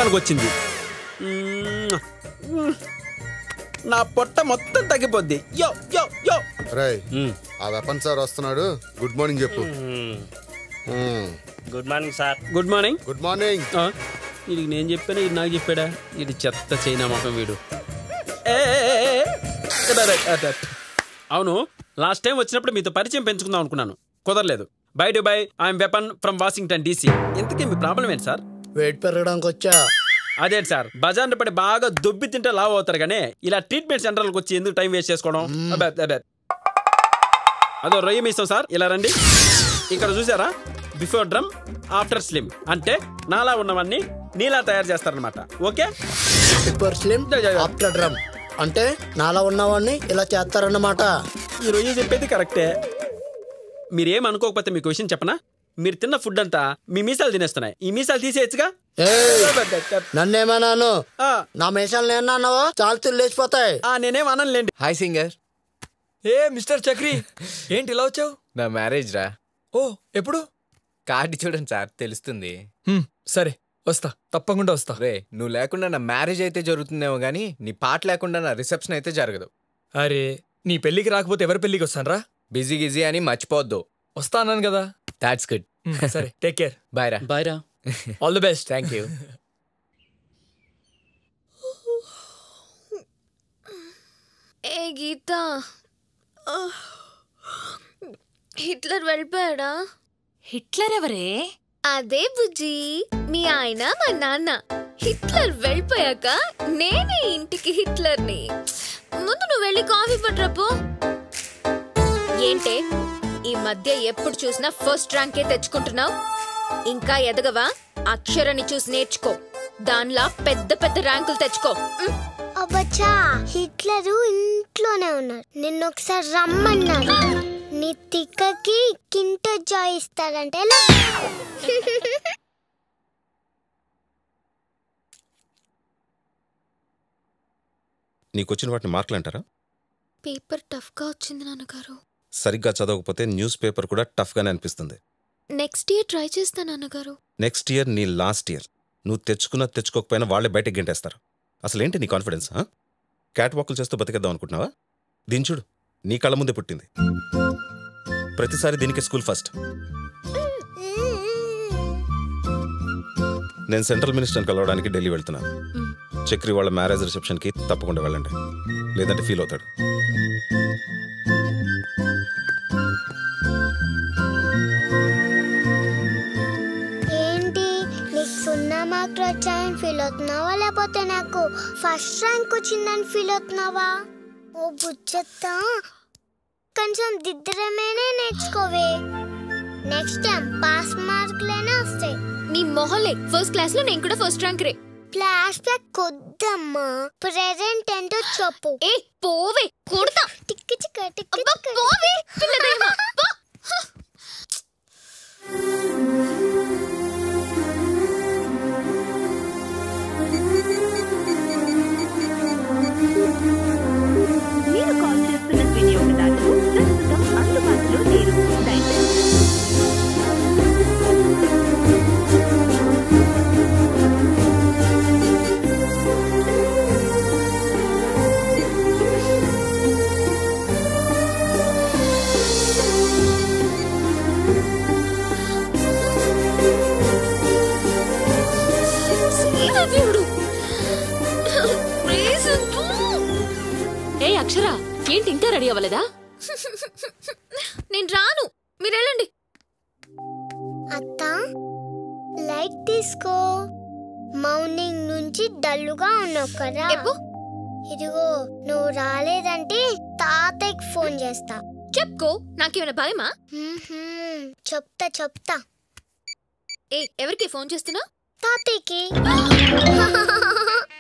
మొఖానికి వచ్చింది మ్మ్. మ్మ్. నా పొట్ట మొత్తం తగ్గిపోద్ది యో యో యో రాయ్ ఆ వెపన్ సార్ వస్తున్నాడు గుడ్ మార్నింగ్ చెప్పు good morning sir good morning good morning వీడికి నేను చెప్పాను ఇది నాకు చెప్పాడా ఇది చెత్త చైనా మొఖం వీడు ఏ, ఏ, ఏ, ఏ, ఏ. అదే, అదే, అదే. అవును లాస్ట్ టైం వచ్చినప్పుడు మీతో పరిచయం పెంచుకుందాం అనుకున్నాను కుదరలేదు by the by I'm weapon from Washington DC ఇంతకీ మీ ప్రాబ్లం ఏంటి సార్ వెయిట్ పెరగడానికి వచ్చా అదేంటి సార్ బజార్ని పడి బాగా దొబ్బి తింటే లావ్ అవుతారు కానీ ఇలా ట్రీట్మెంట్ సెంటర్లకు వచ్చి ఎందుకు టైం వేస్ట్ చేసుకోవడం అబ్బే, అబ్బే. అదో రొయ్య మీసం సార్ ఇలా రండి ఇక్కడ చూసారా బిఫోర్ డ్రమ్ ఆఫ్టర్ స్లిమ్ అంటే నాలా ఉన్నవన్నీ నీలా తయారు చేస్తారనమాట okay super slim after drum అంటే నాలా ఉన్నవాడిని ఇలా చేస్తారన్నమాట ఈ రొయ్య చెప్పేది కరెక్టే మీరేం అనుకోకపోతే మీకు విషయం చెప్పనా మీరు తిన్న ఫుడ్ అంతా మీ మీసాలు తినేస్తున్నాయి ఈ మీసాలు తీసేయచ్చుగా నన్నేమన్నాను నా మీసాలు నేను అన్నావా చాలా లేచిపోతాయి నేనేం అనలేండి హాయ్ సింగర్ ఏ మిస్టర్ చక్రి ఏంటి ఇలా వచ్చావు నా మ్యారేజ్ రా ఓ ఎప్పుడు కార్డు చూడండి సార్ తెలుస్తుంది హ్మ్, సరే వస్తా తప్పకుండా వస్తా రే నువ్వు లేకుండా నా మ్యారేజ్ అయితే జరుగుతుందేమో కానీ నీ పాట లేకుండా నా రిసెప్షన్ అయితే జరగదు అరే నీ పెళ్ళికి రాకపోతే ఎవరి పెళ్ళికి వస్తానరా బిజీ గిజీ అని మర్చిపోవద్దు వస్తా అన్నాను కదా దాట్స్ గుడ్ హ్మ్, సరే టేక్ కేర్ బాయ్ రా బాయ్ రా all the best thank you ఏ గీత హిట్లర్ వెళ్ళిపోయాడా హిట్లర్ ఎవరే అదే బుజ్జి మీ ఆయన మా నాన్న హిట్లర్ వెళ్ళిపోయాక నేనే ఇంటికి హిట్లర్ని ముందు నువ్వు వెళ్ళి కాఫీ పట్టరాపో ఏంటే ఈ మధ్య ఎప్పుడు చూసినా ఫస్ట్ ర్యాంకే తెచ్చుకుంటున్నావు ఇంకా ఎదగవా అక్షరాన్ని చూసి నేర్చుకో దానిలా పెద్ద పెద్ద ర్యాంకులు తెచ్చుకో ఉమ్. అబ్బచ్చా హిట్లరు ఇంట్లోనే ఉన్నారు నిన్న ఒకసారి రమ్మన్నారు నీ తిక్కకి కింట జాయ్ ఇస్తారంటే ఎలా నీకు వచ్చిన వాటిని మార్కులు అంటారా పేపర్ టఫ్ గా వచ్చింది నాన్నగారు సరిగ్గా చదవకపోతే న్యూస్ పేపర్ కూడా టఫ్గానే అనిపిస్తుంది నెక్స్ట్ ఇయర్ ట్రై చేస్తా నాన్నగారు నెక్స్ట్ ఇయర్ నీ లాస్ట్ ఇయర్ నువ్వు తెచ్చుకున్నా తెచ్చుకోకపోయినా వాళ్ళే బయటకు గెంటేస్తారు అసలు ఏంటి నీ కాన్ఫిడెన్స్ క్యాట్ వాకులు చేస్తూ బతికేద్దాం అనుకుంటున్నావా దీని చూడు నీ కళ్ళ ముందే పుట్టింది ప్రతిసారి దీనికి స్కూల్ ఫస్ట్ నేను సెంట్రల్ మినిస్టర్ని కలవడానికి ఢిల్లీ వెళ్తున్నాను చక్రి వాళ్ళ మ్యారేజ్ రిసెప్షన్కి తప్పకుండా వెళ్ళండి లేదంటే ఫీల్ అవుతాడు ఏంటి నీకు సున్నా మార్కులు వచ్చాయని ఫీల్ అవుతున్నావా లేకపోతే నాకు ఫస్ట్ ర్యాంక్ వచ్చిందని ఫీల్ అవుతున్నావా ఓ బుచ్చత్తా కొంచెం దిద్దరమేనే నేర్చుకోవే నెక్స్ట్ టైం పాస్ మార్కులైనా వస్తాయి నీ మొహలే ఫస్ట్ క్లాస్ లో నేను కూడా ఫస్ట్ ర్యాంక్ రే ఫ్లాష్ బ్యాక్ కొద్దమ్మా ప్రెసెంట్ ఏంటో చెప్పు ఏ పోవే కొడతా టిక్కి చిక్క టిక్కి అబ్బా, పోవే పిల్లదేమా, పో. మీరు కాల్ చేస్తున్న వినియోగదారులు ప్రస్తుతం అందుబాటులో లేరు దయచేసి సీనవ్యుడు. Reason two. ఏ అక్షర ఏంటి ఇంకా రెడీ అవ్వలేదా నేను రాను మీరు వెళ్ళండి అత్త లైట్ తీసుకో మార్నింగ్ నుంచి డల్లుగా ఉన్నావు కదా ఇదిగో నువ్వు రాలేదంటే తాతయ్యకి ఫోన్ చేస్తా చెప్పుకో నాకేమైనా భయమా మ్మ్హ్మ్. చెప్తా చెప్తా ఏ ఎవరికి ఫోన్ చేస్తున్నా తాతయ్యకి